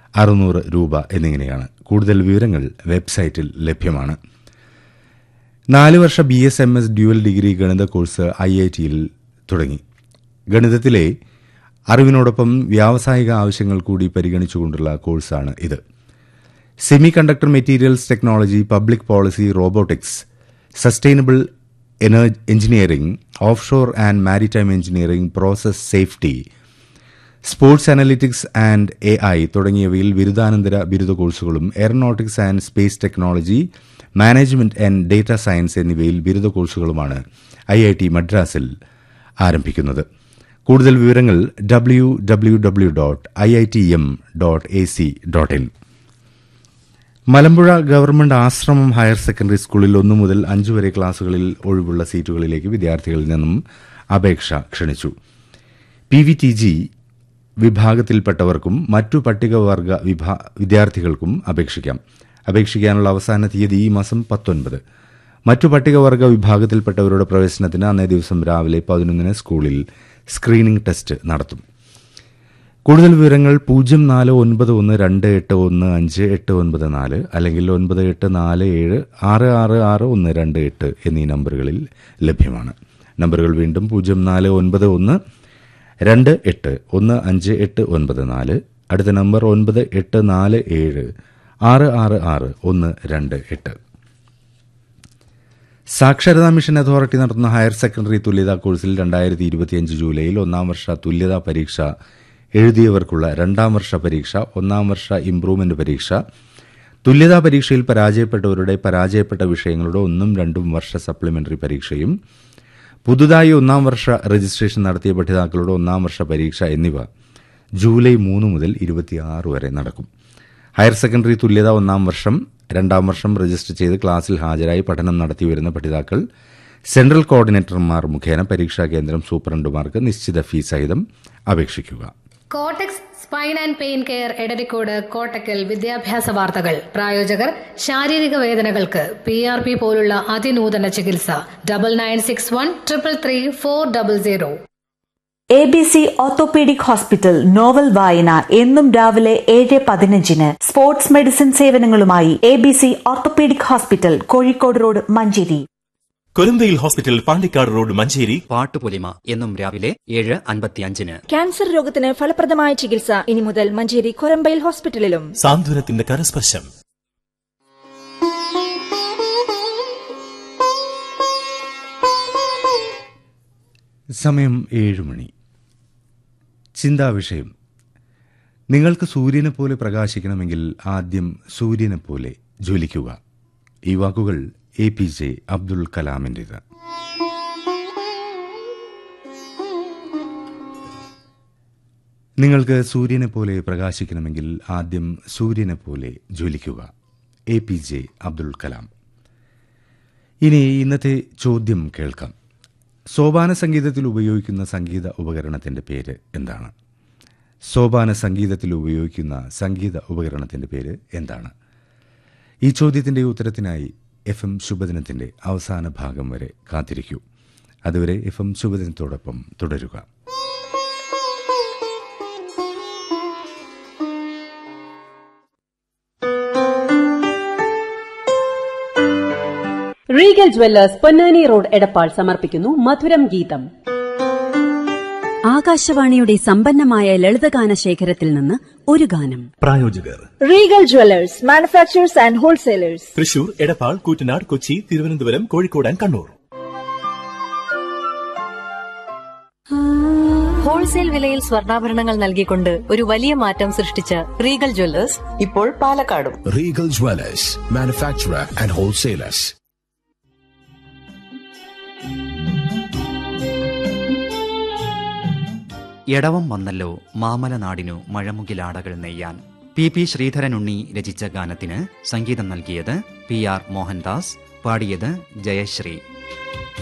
അറുന്നൂറ് രൂപ എന്നിങ്ങനെയാണ് കൂടുതൽ വിവരങ്ങൾ വെബ്സൈറ്റിൽ ലഭ്യമാണ് നാല് വർഷ B S M S dual degree ഗണിത കോഴ്സ് ഐ ഐ ടിയിൽ തുടങ്ങി ഗണിതത്തിലെ അറിവിനോടൊപ്പം വ്യാവസായിക ആവശ്യങ്ങൾ കൂടി പരിഗണിച്ചുകൊണ്ടുള്ള കോഴ്സാണ് ഇത് semiconductor materials technology public policy robotics sustainable engineering offshore and maritime engineering process safety sports analytics and A I തുടങ്ങിയവയിൽ ബിരുദാനന്തര ബിരുദ കോഴ്സുകളും aeronautics and space technology management and data science എന്നിവയിൽ ബിരുദ കോഴ്സുകളുമാണ് ഐ ഐ ടി മദ്രാസിൽ ആരംഭിക്കുന്നത് കൂടുതൽ വിവരങ്ങൾ W W W dot I I T M dot A C dot in Malampuzha government Ashram higher secondary സ്കൂളിൽ ഒന്നു മുതൽ അഞ്ചു വരെ ക്ലാസുകളിൽ ഒഴിവുള്ള സീറ്റുകളിലേക്ക് വിദ്യാർത്ഥികളിൽ നിന്നും അപേക്ഷ ക്ഷണിച്ചു പി വി ടി ജി വിഭാഗത്തിൽപ്പെട്ടവർക്കും മറ്റു പട്ടികവർഗ വിഭാ- വിദ്യാർത്ഥികൾക്കും അപേക്ഷിക്കാം അപേക്ഷിക്കാനുള്ള അവസാന തീയതി ഈ മാസം പത്തൊൻപത് മറ്റു പട്ടികവർഗ വിഭാഗത്തിൽപ്പെട്ടവരുടെ പ്രവേശനത്തിന് അന്നേ ദിവസം രാവിലെ പതിനൊന്നിന് സ്കൂളിൽ സ്ക്രീനിംഗ് ടെസ്റ്റ് നടത്തും കൂടുതൽ വിവരങ്ങൾ പൂജ്യം നാല് ഒൻപത് ഒന്ന് രണ്ട് എട്ട് ഒന്ന് അഞ്ച് എട്ട് ഒൻപത് നാല് അല്ലെങ്കിൽ ഒൻപത് എട്ട് നാല് ഏഴ് ആറ് ആറ് ആറ് ഒന്ന് രണ്ട് എട്ട് എന്നീ നമ്പറുകളിൽ ലഭ്യമാണ് നമ്പറുകൾ വീണ്ടും പൂജ്യം നാല് ഒൻപത് ഒന്ന് രണ്ട് എട്ട് ഒന്ന് അഞ്ച് എട്ട് ഒൻപത് നാല് അടുത്ത നമ്പർ ഒൻപത് എട്ട് നാല് ഏഴ് ആറ് ആറ് ആറ് ഒന്ന് രണ്ട് എട്ട് സാക്ഷരതാ മിഷൻ അതോറിറ്റി നടത്തുന്ന ഹയർ സെക്കൻഡറി തുല്യതാ കോഴ്സിൽ രണ്ടായിരത്തി ഇരുപത്തിയഞ്ച് ജൂലൈയിൽ ഒന്നാം വർഷ തുല്യതാ പരീക്ഷ എഴുതിയവർക്കുള്ള രണ്ടാം വർഷ പരീക്ഷ ഒന്നാം വർഷ ഇംപ്രൂവ്മെന്റ് പരീക്ഷ തുല്യതാ പരീക്ഷയിൽ പരാജയപ്പെട്ടവരുടെ പരാജയപ്പെട്ട വിഷയങ്ങളുടെ ഒന്നും രണ്ടും വർഷ സപ്ലിമെന്ററി പരീക്ഷയും പുതുതായി ഒന്നാം വർഷ രജിസ്ട്രേഷൻ നടത്തിയ പഠിതാക്കളുടെ ഒന്നാം വർഷ പരീക്ഷ എന്നിവ ജൂലൈ മൂന്ന് മുതൽ ഇരുപത്തിയാറ് വരെ നടക്കും ഹയർ സെക്കൻഡറി തുല്യത ഒന്നാം വർഷം രണ്ടാം വർഷം രജിസ്റ്റർ ചെയ്ത് ക്ലാസ്സിൽ ഹാജരായി പഠനം നടത്തിവരുന്ന പഠിതാക്കൾ സെൻട്രൽ കോർഡിനേറ്റർമാർ മുഖേന പരീക്ഷാ കേന്ദ്രം സൂപ്രണ്ടുമാർക്ക് നിശ്ചിത ഫീസ് സഹിതം അപേക്ഷിക്കുക Kottex spine and pain care Edarikode Kottakkal വിദ്യാഭ്യാസ വാർത്തകൾ പ്രായോജകർ ശാരീരിക വേദനകൾക്ക് പി ആർ പി പോലുള്ള അതിനൂതന ചികിത്സ double nine six one triple three four double zero A B C orthopaedic hospital novel വായന എന്നും രാവിലെ ഏഴ് പതിനഞ്ചിന് സ്പോർട്സ് മെഡിസിൻ സേവനങ്ങളുമായി A B C orthopaedic hospital Kozhikode road Manjeri കൊരന്തയിൽ ഹോസ്പിറ്റൽ പാണ്ടിക്കാട് റോഡ് മഞ്ചേരി പാട്ടുപൊലിമ എന്നും രാവിലെ ഏഴ് അൻപത്തിയഞ്ചിന് ക്യാൻസർ രോഗത്തിന് ഫലപ്രദമായ ചികിത്സ ഇനി മുതൽ മഞ്ചേരി കൊരമ്പയിൽ ഹോസ്പിറ്റലിലും സാന്ത്വനത്തിന്റെ കരസ്പർശം സമയം ഏഴ് മണി ചിന്താവിഷയം നിങ്ങൾക്ക് സൂര്യനെ പോലെ പ്രകാശിക്കണമെങ്കിൽ ആദ്യം സൂര്യനെ പോലെ ജ്വലിക്കുക ഈ വാക്കുകൾ എ പി ജെ അബ്ദുൽ കലാമിൻ്റെത് നിങ്ങൾക്ക് സൂര്യനെ പോലെ പ്രകാശിക്കണമെങ്കിൽ ആദ്യം സൂര്യനെ പോലെ ജ്വലിക്കുക A P J Abdul Kalam ഇനി ഇന്നത്തെ ചോദ്യം കേൾക്കാം സോപാന സംഗീതത്തിൽ ഉപയോഗിക്കുന്ന സംഗീത ഉപകരണത്തിന്റെ പേര് എന്താണ് സോപാന സംഗീതത്തിൽ ഉപയോഗിക്കുന്ന സംഗീത ഉപകരണത്തിന്റെ പേര് എന്താണ് ഈ ചോദ്യത്തിന്റെ ഉത്തരത്തിനായി എഫ് എം ശുഭദിനത്തിന്റെ അവസാന ഭാഗം വരെ കാത്തിരിക്കൂ അതുവരെ എഫ് എം ശുഭദിനത്തോടൊപ്പം തുടരുക Regal jewellers Ponnani road Edappal സമർപ്പിക്കുന്നു മധുരം ഗീതം ആകാശവാണിയുടെ സമ്പന്നമായ ലളിതഗാന ശേഖരത്തിൽ നിന്ന് ഒരു ഗാനം പ്രായോജകർ Regal jewellers manufacturers and wholesalers Thrissur Edappal Koottanad Kochi Thiruvananthapuram Kozhikode and Kannur wholesale വിലയിൽ സ്വർണ്ണാഭരണങ്ങൾ നൽകിക്കൊണ്ട് ഒരു വലിയ മാറ്റം സൃഷ്ടിച്ച റീഗൽ ജ്വല്ലേഴ്സ് ഇപ്പോൾ പാലക്കാടും Regal Dwellers, manufacturer and wholesalers. Edavam വന്നല്ലോ മാമല നാടിനു മഴമുകിലാടകൾ നെയ്യാൻ പി പി ശ്രീധരനുണ്ണി രചിച്ച ഗാനത്തിന് സംഗീതം നൽകിയത് പി ആർ മോഹൻദാസ് പാടിയത് ജയശ്രീ